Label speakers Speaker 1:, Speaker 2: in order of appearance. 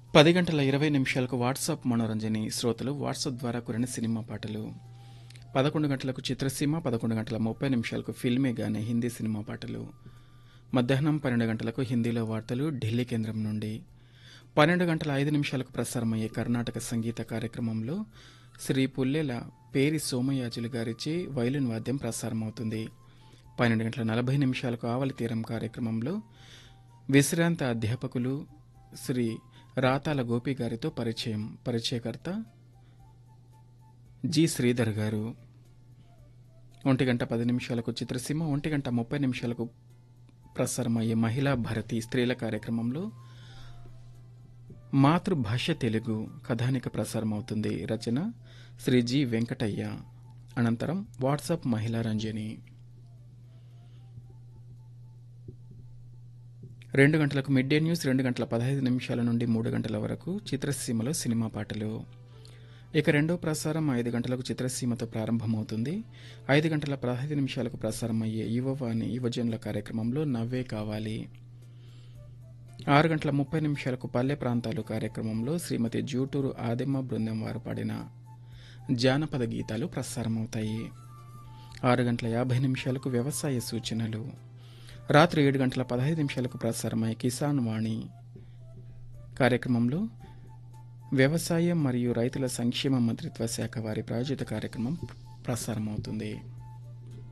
Speaker 1: పది గంటల ఇరవై నిమిషాలకు వాట్సాప్ మనోరంజని శ్రోతలు వాట్సాప్ ద్వారా కురిన సినిమా పాటలు పదకొండు గంటలకు చిత్రసీమ పదకొండు గంటల ముప్పై నిమిషాలకు ఫిల్మే గానే హిందీ సినిమా పాటలు మధ్యాహ్నం పన్నెండు గంటలకు హిందీలో వార్తలు ఢిల్లీ కేంద్రం నుండి పన్నెండు గంటల ఐదు నిమిషాలకు ప్రసారమయ్యే కర్ణాటక సంగీత కార్యక్రమంలో శ్రీ పుల్లెల పేరి సోమయాజులు గారిచే వైలిన్ వాద్యం ప్రసారమవుతుంది పన్నెండు గంటల నలభై నిమిషాలకు ఆవలి తీరం కార్యక్రమంలో విశ్రాంత అధ్యాపకులు శ్రీ రాతాల గోపి గారితో పరిచయం పరిచయకర్త జి శ్రీధర్ గారు ఒంటి గంట పది నిమిషాలకు చిత్రసీమ ఒంటి గంట ముప్పై నిమిషాలకు ప్రసారమయ్యే మహిళా భారతి స్త్రీల కార్యక్రమంలో మాతృభాష తెలుగు కథానిక ప్రసారమవుతుంది రచన శ్రీ జి వెంకటయ్య అనంతరం వాట్సాప్ మహిళా రంజని రెండు గంటలకు మిడ్ డే న్యూస్ రెండు గంటల పదహైదు నిమిషాల నుండి మూడు గంటల వరకు చిత్రసీమలో సినిమా పాటలు ఇక రెండో ప్రసారం ఐదు గంటలకు చిత్రసీమతో ప్రారంభమవుతుంది ఐదు గంటల పదహైదు నిమిషాలకు ప్రసారం అయ్యే యువవాణి యువజనుల కార్యక్రమంలో నవ్వే కావాలి ఆరు గంటల ముప్పై నిమిషాలకు పల్లె ప్రాంతాలు కార్యక్రమంలో శ్రీమతి జూటూరు ఆదిమ్మ బృందం వారు పాడిన జానపద గీతాలు ప్రసారమవుతాయి ఆరు గంటల యాభై నిమిషాలకు వ్యవసాయ సూచనలు రాత్రి ఏడు గంటల పదహైదు నిమిషాలకు ప్రసారమై కిసాన్ వాణి కార్యక్రమంలో వ్యవసాయం మరియు రైతుల సంక్షేమ మంత్రిత్వ శాఖ వారి ప్రాయోజిత కార్యక్రమం ప్రసారమవుతుంది